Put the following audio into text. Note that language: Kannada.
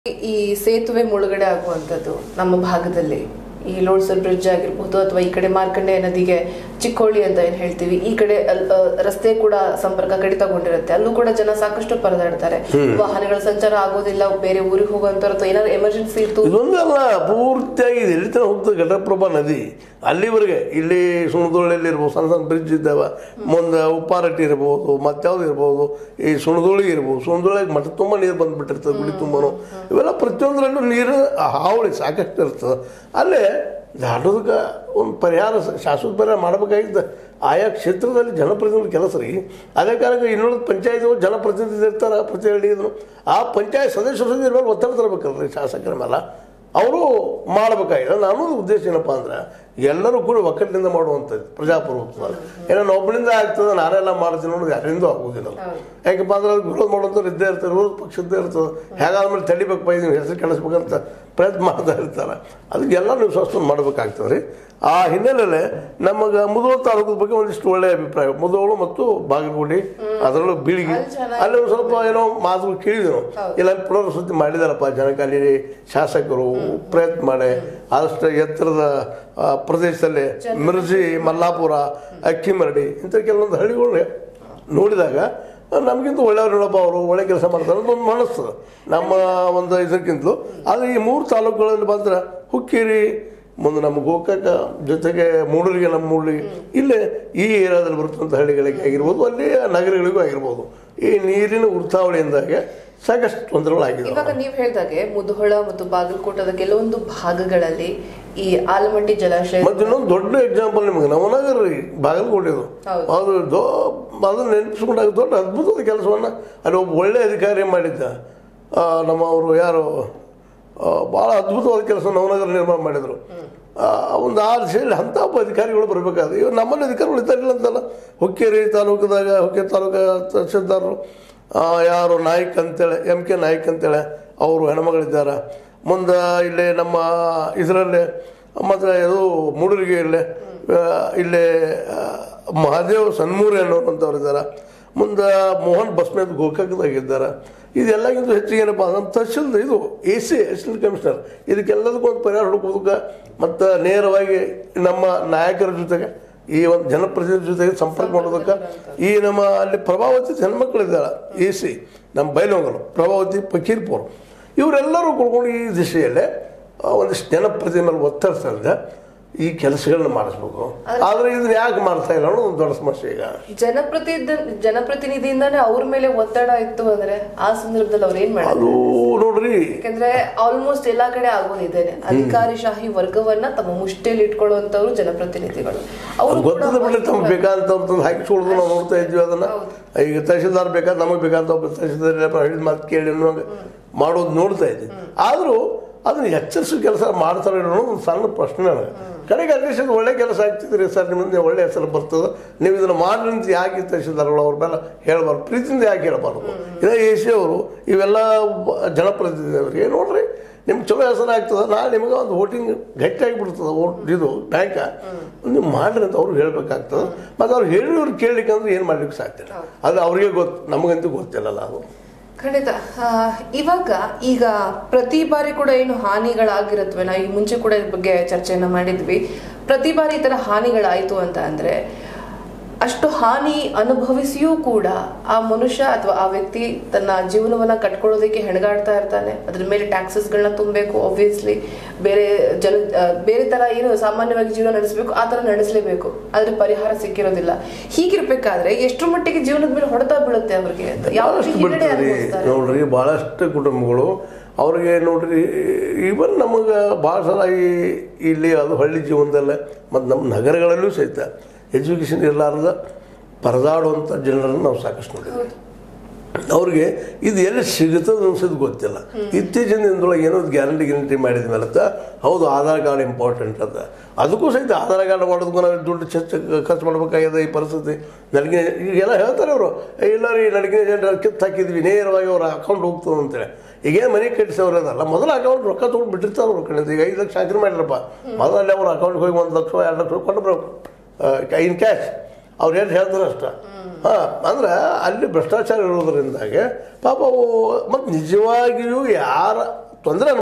ಈ ಸೇತುವೆ ಮುಳುಗಡೆ ಆಗುವಂಥದ್ದು ನಮ್ಮ ಭಾಗದಲ್ಲಿ ಈ ಲೋಡ್ಸರ್ ಬ್ರಿಡ್ಜ್ ಆಗಿರ್ಬೋದು ಅಥವಾ ಈ ಕಡೆ ಮಾರ್ಕಂಡೆಯ ನದಿಗೆ ಚಿಕ್ಕೋಳಿ ಅಂತ ಏನ್ ಹೇಳ್ತೀವಿ ಈ ಕಡೆ ಅಲ್- ಅ, ರಸ್ತೆ ಕೂಡ ಸಂಪರ್ಕ ಕಡಿತಗೊಂಡಿರುತ್ತೆ ಅಲ್ಲೂ ಕೂಡ ಜನ ಸಾಕಷ್ಟು ಪರದಾಡ್ತಾರೆ ವಾಹನಗಳ ಸಂಚಾರ ಆಗೋದಿಲ್ಲ ಬೇರೆ ಊರಿಗೆ ಹೋಗುವಂತವ್ರು ಅಥವಾ ಏನಾದ್ರು ಎಮರ್ಜೆನ್ಸಿ ಇತ್ತು ಇದೊಂದಲ್ಲ ಪೂರ್ತಿಯಾಗಿ ಇದು ಎಲ್ಲಿ ತನಕ ಹೋಗ್ತದೆ ಘಟಪ್ರಭಾ ನದಿ ಅಲ್ಲಿವರೆಗೆ ಇಲ್ಲಿ ಸುಣದೋಳಿಯಲ್ಲಿ ಇರ್ಬೋದು ಸಣ್ಣ ಸಣ್ಣ ಬ್ರಿಡ್ಜ್ ಇದ್ದಾವೆ ಮುಂದೆ ಉಪ್ಪಾರಟ್ಟಿ ಇರ್ಬೋದು ಮತ್ಯಾವ್ದು ಇರ್ಬೋದು ಈ ಸುಣದೋಳಿ ಇರ್ಬೋದು ಸುಣದೋಳಿಗೆ ಮಠ ತುಂಬ ನೀರು ಬಂದ್ಬಿಟ್ಟಿರ್ತದೆ ಗುಡಿ ತುಂಬನು ಇವೆಲ್ಲ ಪ್ರತಿಯೊಂದರಲ್ಲೂ ನೀರು ಹಾವಳಿ ಸಾಕಷ್ಟು ಇರ್ತದೆ ಅಲ್ಲೇ ದಾಟೋದಕ್ಕೆ ಒಂದು ಪರಿಹಾರ ಸ- ಶಾಶ್ವತ ಪರಿಹಾರ ಮಾಡಬೇಕಾಗಿದ್ದ ಆಯಾ ಕ್ಷೇತ್ರದಲ್ಲಿ ಜನಪ್ರತಿನಿಧಿ ಕೆಲಸ ರೀ ಅದೇ ಕಾರಣಕ್ಕೆ ಇನ್ನೊಂದು ಪಂಚಾಯತ್ ಜನಪ್ರತಿನಿಧಿ ಇರ್ತಾರೆ ಪ್ರತಿ ಹಳ್ಳಿದ್ರು ಆ ಪಂಚಾಯತ್ ಸದಸ್ಯರ ಮೇಲೆ ಒತ್ತಡ ತರಬೇಕಲ್ರಿ ಶಾಸಕರ ಮೇಲೆ ಅವರು ಮಾಡಬೇಕಾಗಿದೆ ನಾನು ಉದ್ದೇಶ ಏನಪ್ಪ ಅಂದ್ರೆ ಎಲ್ಲರೂ ಕೂಡ ಒಕ್ಕಟ್ಟಿನಿಂದ ಮಾಡುವಂಥದ್ದು ಪ್ರಜಾಪ್ರಭುತ್ವ ಏನೋ ನಾನು ಒಬ್ಬನಿಂದ ಆಗ್ತದೆ ನಾನೆಲ್ಲ ಮಾಡ್ತೀನಿ ಅನ್ನೋದು ಯಾರಿಂದೂ ಆಗೋದಿಲ್ಲ ಯಾಕಪ್ಪ ಅಂದ್ರೆ ಅದಕ್ಕೆ ವಿರೋಧ ಮಾಡುವಂಥವ್ರು ಇದ್ದೇ ಇರ್ತಾರೆ ವಿರೋಧ ಪಕ್ಷದ್ದೇ ಇರ್ತದೆ ಹೇಗಾದ್ಮೇಲೆ ತಡಿಬೇಕು ನೀವು ಹೆಸರು ಕೆಡಿಸ್ಬೇಕಂತ ಪ್ರಯತ್ನ ಮಾಡ್ತಾ ಇರ್ತಾರೆ ಅದಕ್ಕೆಲ್ಲ ನೀವು ಸ್ವಸ್ಥ ಮಾಡ್ಬೇಕಾಗ್ತದೆ ರೀ ಆ ಹಿನ್ನೆಲೆಯಲ್ಲಿ ನಮಗೆ ಮುಧೋಳ ತಾಲೂಕದ ಬಗ್ಗೆ ಒಂದಿಷ್ಟು ಒಳ್ಳೆಯ ಅಭಿಪ್ರಾಯ ಮುಧೋಳು ಮತ್ತು ಬಾಗಲಕೋಟೆ ಅದರಲ್ಲೂ ಬೀಳಿಗೆ ಅಲ್ಲಿ ಚೆನ್ನಾಗಿ- ಅಲ್ಲಿ ಒಂದು ಸ್ವಲ್ಪ ಏನೋ ಮಾತುಗಳು ಕೇಳಿದೆವು ಇಲ್ಲ ಪುನರ್ವಸತಿ ಮಾಡಿದಾರಪ್ಪ ಜನಕ್ಕೆ ಅಲ್ಲಿ ಶಾಸಕರು ಪ್ರಯತ್ನ ಮಾಡಿ ಆದಷ್ಟು ಎತ್ತರದ ಆ, ಪ್ರದೇಶದಲ್ಲಿ ಮಿರ್ಜಿ ಮಲ್ಲಾಪುರ ಅಕ್ಕಿಮರಡಿ ಇಂಥ ಕೆಲವೊಂದು ಹಳ್ಳಿಗಳು ನೋಡಿದಾಗ ನಮಗಿಂತ ಒಳ್ಳೆಯವ್ರು ನೋಡಪ್ಪ ಅವರು ಒಳ್ಳೆ ಕೆಲಸ ಮಾಡ್ತಾರೆ ಅಂತ ಒಂದು ಮನಸ್ಸು ನಮ್ಮ ಒಂದು ಇದಕ್ಕಿಂತಲೂ ಆದರೆ ಈ ಮೂರು ತಾಲೂಕುಗಳಲ್ಲಿ ಮಾತ್ರ ಹುಕ್ಕೇರಿ ಮುಂದೆ ನಮ್ಮ ಗೋಕಾಕ ಜೊತೆಗೆ ಮೂಡೂರಿಗೆ ನಮ್ಮ ಮೂಡೂರಿಗೆ ಇಲ್ಲೇ ಈ ಏರಿಯಾದಲ್ಲಿ ಬರುತ್ತಂಥ ಹಳ್ಳಿಗಳಿಗೆ ಆಗಿರ್ಬೋದು ಅಲ್ಲಿ ನಗರಗಳಿಗೂ ಆಗಿರ್ಬೋದು ಈ ನೀರಿನ ವೃತ್ತಾವಳಿಯಿಂದಾಗೆ ಸಾಕಷ್ಟು ತೊಂದರೆಗಳಾಗಿದ್ದಾವೆ ಇವಾಗ ನೀವ್ ಹೇಳ್ದಾಗೆ ಮುಧೋಳ ಮತ್ತು ಬಾಗಲಕೋಟದ ಕೆಲವೊಂದು ಭಾಗಗಳಲ್ಲಿ ಈ ಆಲಮಟ್ಟಿ ಜಲಾಶಯ ಮತ್ತೆ ಇನ್ನೊಂದು ದೊಡ್ಡ ಎಕ್ಸಾಂಪಲ್ ನಿಮಗೆ ನವನಗರ ರೀ ಬಾಗಲಕೋಟೆದು ಹೌದು. ಅದು ದೊ ಅದನ್ನ ನೆನಪಿಸ್ಕೊಂಡಾಗ ದೊಡ್ಡ ಅದ್ಭುತವಾದ ಕೆಲಸವನ್ನು ಅಲ್ಲಿ ಒಬ್ಬ ಒಳ್ಳೆ ಅಧಿಕಾರಿ ಮಾಡಿದ್ದ ಆ, ನಮ್ಮ ಅವರು ಯಾರು ಭಾಳ ಅದ್ಭುತವಾದ ಕೆಲಸ ನವನಗರ ನಿರ್ಮಾಣ ಮಾಡಿದರು ಒಂದು ಆ ದಿಶೆಯಲ್ಲಿ ಅಂಥ ಒಬ್ಬ ಅಧಿಕಾರಿಗಳು ಬರಬೇಕಾದ್ರೆ ಇವಾಗ ನಮ್ಮಲ್ಲಿ ಅಧಿಕಾರಿಗಳು ಇದ್ದಾರಿಲ್ಲ ಅಂತಲ್ಲ ಹುಕ್ಕೇರಿ ತಾಲೂಕದಾಗ ಹುಕ್ಕೇರಿ ತಾಲೂಕು ತಹಶೀಲ್ದಾರರು ಆ, ಯಾರು ನಾಯ್ಕ್ ಅಂತೇಳಿ ಎಮ್ ಕೆ ನಾಯ್ಕ್ ಅಂತೇಳಿ ಅವರು ಹೆಣ್ಮಗಳಿದ್ದಾರೆ ಮುಂದೆ ಇಲ್ಲಿ ನಮ್ಮ ಇದರಲ್ಲೇ ಮತ್ತು ಇದು ಮೂಡೂರಿಗೆ ಇಲ್ಲೇ ಆ, ಇಲ್ಲೇ ಆ, ಮಹಾದೇವ್ ಸನ್ಮೂರಿ ಅನ್ನೋರಂಥವ್ರು ಇದ್ದಾರೆ ಮುಂದೆ ಮೋಹನ್ ಬಸ್ಮೇದ್ ಗೋಕಾಕದಾಗಿದ್ದಾರೆ ಇದೆಲ್ಲಕ್ಕಿಂತ ಹೆಚ್ಚಿಗೆ ಏನಪ್ಪ ನಮ್ಮ ತಹಶೀಲ್ ಇದು ಎ ಸಿ ಅಸಿಸ್ಟೆಂಟ್ ಕಮಿಷನರ್ ಇದಕ್ಕೆಲ್ಲದಕ್ಕೂ ಒಂದು ಪರಿಹಾರ ಹುಡುಕೋದಕ್ಕೆ ಮತ್ತು ನೇರವಾಗಿ ನಮ್ಮ ನಾಯಕರ ಜೊತೆಗೆ ಈ ಒಂದು ಜನಪ್ರತಿನಿಧಿ ಜೊತೆಗೆ ಸಂಪರ್ಕ ಮಾಡೋದಕ್ಕೆ ಈ ನಮ್ಮ ಅಲ್ಲಿ ಪ್ರಭಾವತಿ ಹೆಣ್ಮಕ್ಳಿದ್ದಾಳೆ ಎ ಸಿ ನಮ್ಮ ಬೈಲೊಂಗಲು ಪ್ರಭಾವತಿ ಫಕೀರ್ಪುರ್ ಇವರೆಲ್ಲರೂ ಕೂಡ್ಕೊಂಡು ಈ ದಿಶೆಯಲ್ಲೇ ಆ, ಒಂದಿಷ್ಟು ಜನಪ್ರತಿನಿಧಿ ಮೇಲೆ ಒತ್ತಡ ತಂದೆ ಈ ಕೆಲಸಗಳನ್ನ ಮಾಡಿಸ್ಬೇಕು ಆದರೆ ಇದನ್ನ ಯಾಕೆ ಮಾಡ್ತಾ ಇಲ್ಲ ಅನ್ನೋದು ಒಂದು ದೊಡ್ಡ ಸಮಸ್ಯೆ ಈಗ ಜನಪ್ರತಿನಿಧಿ ಜನಪ್ರತಿನಿಧಿಯಿಂದಾನೇ ಅವ್ರ ಮೇಲೆ ಒತ್ತಡ ಇತ್ತು ಅಂದ್ರೆ ಆ ಸಂದರ್ಭದಲ್ಲಿ ಅವ್ರು ಏನ್ ಮಾಡಿದ್ರು ಅದು ನೋಡ್ರಿ ಯಾಕಂದ್ರೆ ಆಲ್ಮೋಸ್ಟ್ ಎಲ್ಲಾ ಕಡೆ ಆಗೋದಿದ್ದೇನೆ ಅಧಿಕಾರಿಶಾಹಿ ವರ್ಗವನ್ನ ತಮ್ಮ ಮುಷ್ಟಿಯಲ್ಲಿ ಇಟ್ಕೊಳ್ಳುವಂತವ್ರು ಜನಪ್ರತಿನಿಧಿಗಳು ಅವರು ಅದು ಗೊತ್ತದ ಬಿಡ್ಲಿ ತಮ್ಗೆ ಬೇಕಾದಂತ ಒಂದು ಹಾಕಿಸ್ಕೊಳ್ಳೋದು ನಾವು ನೋಡ್ತಾ ಇದ್ವಿ ಅದನ್ನ ಈಗ ತಹಶೀಲ್ದಾರ್ ಬೇಕಾದ ನಮಗೆ ಬೇಕಾದಂತ ಒಬ್ಬ ತಹಶೀಲ್ದಾರ್ ಹೇಳಿದ ಮಾತು ಕೇಳಿ ಅನ್ನೋಂಗೆ ಮಾಡೋದು ನೋಡ್ತಾ ಇದ್ವಿ ಆದರೂ ಅದನ್ನ ಎಚ್ಚರಿಸೋ ಕೆಲಸ ಮಾಡ್ತಾರೆ ಅನ್ನೋದು ಒಂದು ಸಣ್ಣ ಪ್ರಶ್ನೆ ನನಗೆ ಕಡೆಗೆ ಅಟ್ಲೀಸ್ಟ್ ಇದು ಒಳ್ಳೆ ಕೆಲಸ ಆಗ್ತಿದ್ರಿ ಸರ್ ನಿಮ್ಮಿಂದ ಒಳ್ಳೆ ಹೆಸರು ಬರ್ತದೆ ನೀವು ಇದನ್ನು ಮಾಡಿ ಅಂತ ಯಾಕೆ ತಹಶೀಲ್ದಾರ್ಗಳು ಅವ್ರ ಮೇಲೆ ಹೇಳಬಾರ್ದು ಪ್ರೀತಿಯಿಂದ ಯಾಕೆ ಹೇಳಬಾರ್ದು ಇದೇ ಎ ಸಿ ಅವರು ಇವೆಲ್ಲ ಬ- ಜನಪ್ರತಿನಿಧಿಯವರಿಗೆ ನೋಡ್ರಿ ನಿಮ್ಗೆ ಚಲೋ ಹೆಸರು ಆಗ್ತದೆ ನಾಳೆ ನಿಮಗೆ ಒಂದು ವೋಟಿಂಗ್ ಗಟ್ಟಿಯಾಗಿ ಬಿಡ್ತದೆ ವೋಟ್ ಇದು ಬ್ಯಾಂಕ ನೀವು ಮಾಡ್ರಿ ಅಂತ ಅವ್ರು ಹೇಳ್ಬೇಕಾಗ್ತದೆ ಮತ್ತು ಅವ್ರು ಹೇಳಿವ್ರು ಕೇಳಲಿಕ್ಕೆ ಅಂದ್ರೆ ಏನು ಮಾಡ್ಲಿಕ್ಕೆ ಸಾಧ್ಯ ಇಲ್ಲ. ಅದು ಅವ್ರಿಗೆ ಗೊತ್ತು ನಮಗಂತೂ ಗೊತ್ತಿಲ್ಲಲ್ಲ ಅದು ಖಂಡಿತ ಆ, ಇವಾಗ ಈಗ ಪ್ರತಿ ಬಾರಿ ಕೂಡ ಏನು ಹಾನಿಗಳಾಗಿರತ್ವೆ ನಾವು ಈ ಮುಂಚೆ ಕೂಡ ಇದ್ರ ಬಗ್ಗೆ ಚರ್ಚೆಯನ್ನ ಮಾಡಿದ್ವಿ ಪ್ರತಿ ಬಾರಿ ಈ ತರ ಹಾನಿಗಳಾಯ್ತು ಅಂತ ಅಂದ್ರೆ ಅಷ್ಟು ಹಾನಿ ಅನುಭವಿಸಿಯೂ ಕೂಡ ಆ ಮನುಷ್ಯ ಅಥವಾ ಆ ವ್ಯಕ್ತಿ ತನ್ನ ಜೀವನವನ್ನ ಕಟ್ಕೊಳ್ಳೋದಕ್ಕೆ ಹೆಣಗಾಡ್ತಾ ಇರ್ತಾನೆ ಅದ್ರ ಮೇಲೆ ಟ್ಯಾಕ್ಸಸ್ಗಳನ್ನ ತುಂಬಬೇಕು ಆಬ್ವಿಯಸ್ಲಿ ಬೇರೆ ಜನ ಆ, ಬೇರೆ ತರ ಏನು ಸಾಮಾನ್ಯವಾಗಿ ಜೀವನ ನಡೆಸಬೇಕು ಆ ತರ ನಡೆಸಲೇಬೇಕು ಆದ್ರೆ ಪರಿಹಾರ ಸಿಕ್ಕಿರೋದಿಲ್ಲ ಹೀಗಿರ್ಬೇಕಾದ್ರೆ ಎಷ್ಟರ ಮಟ್ಟಿಗೆ ಜೀವನದ ಮೇಲೆ ಹೊಡೆತ ಬೀಳುತ್ತೆ ಅವ್ರಿಗೆ ಅಂತ ಯಾವ ಭಾಳಷ್ಟು ಹಿನ್ನಡೆ ಬಿಡ್ತಾರೆ ಅನುಭವಿಸ್ತಾರೆ ನೋಡ್ರಿ ಭಾಳಷ್ಟು ಕುಟುಂಬಗಳು ಅವ್ರಿಗೆ ನೋಡ್ರಿ ಈವನ್ ನಮಗೆ ಭಾಳ ಸಲ ಈ ಇಲ್ಲಿ ಅದು ಹಳ್ಳಿ ಜೀವನದಲ್ಲೇ ಮತ್ತು ನಮ್ಮ ನಗರಗಳಲ್ಲೂ ಸಹಿತ ಎಜುಕೇಷನ್ ಇರಲಾರ್ದ ಪರದಾಡುವಂಥ ಜನರನ್ನು ನಾವು ಸಾಕಷ್ಟು ನೋಡಿದ್ವಿ ಅವ್ರಿಗೆ ಇದು ಎಲ್ಲಿ ಸಿಗುತ್ತದೆ ಅನ್ಸೋದು ಗೊತ್ತಿಲ್ಲ ಇತ್ತೀಚಿನ ದಿನದೊಳಗೆ ಏನೋ ಗ್ಯಾರಂಟಿ ಗ್ಯಾರಂಟಿ ಮಾಡಿದ ಮೇಲೆ ಅಂತ ಹೌದು ಆಧಾರ್ ಕಾರ್ಡ್ ಇಂಪಾರ್ಟೆಂಟ್ ಅಂತ ಅದಕ್ಕೂ ಸಹಿತ ಆಧಾರ್ ಕಾರ್ಡ್ ಮಾಡೋದಕ್ಕೂ ನಾವು ದುಡ್ಡು ಚರ್ಚೆ ಖರ್ಚು ಮಾಡ್ಬೇಕಾಗಿದೆ ಈ ಪರಿಸ್ಥಿತಿ ನನಗೆ ಈಗೆಲ್ಲ ಹೇಳ್ತಾರೆ ಅವರು ಇಲ್ಲ ರೀ ನನಗೆ ಜನರ ಕಿತ್ತು ಹಾಕಿದ್ವಿ ನೇರವಾಗಿ ಅವ್ರ ಅಕೌಂಟ್ ಹೋಗ್ತದೆ ಅಂತೇಳಿ ಈಗೇನು ಮನೆ ಕಟ್ಟಿಸೋರು ಅದಲ್ಲ ಮೊದಲ ಅಕೌಂಟ್ ರೊಕ್ಕ ತೊಗೊಂಡು ಬಿಟ್ಟಿರ್ತಾರೆ ಅವ್ರ ಕಡೆ ಈಗ ಐದು ಲಕ್ಷ ಹಾಕಿದ್ರೆ ಮಾಡಿರಪ್ಪ ಮೊದಲಲ್ಲಿ ಅವ್ರ ಅಕೌಂಟ್ಗೆ ಹೋಗಿ ಒಂದು ಲಕ್ಷ ಎರಡು ಲಕ್ಷ ಕೊಟ್ಟು ಬರಬೇಕು ಇನ್ ಕ್ಯಾಶ್ ಅವ್ರು ಏನು ಹೇಳ್ತಾರೆ ಅಷ್ಟ ಹಾಂ ಅಂದ್ರೆ ಅಲ್ಲಿ ಭ್ರಷ್ಟಾಚಾರ ಇರೋದ್ರಿಂದಾಗೆ ಪಾಪ ಅವು ಮತ್ತು ನಿಜವಾಗಿಯೂ ಯಾರ ತೊಂದರೆ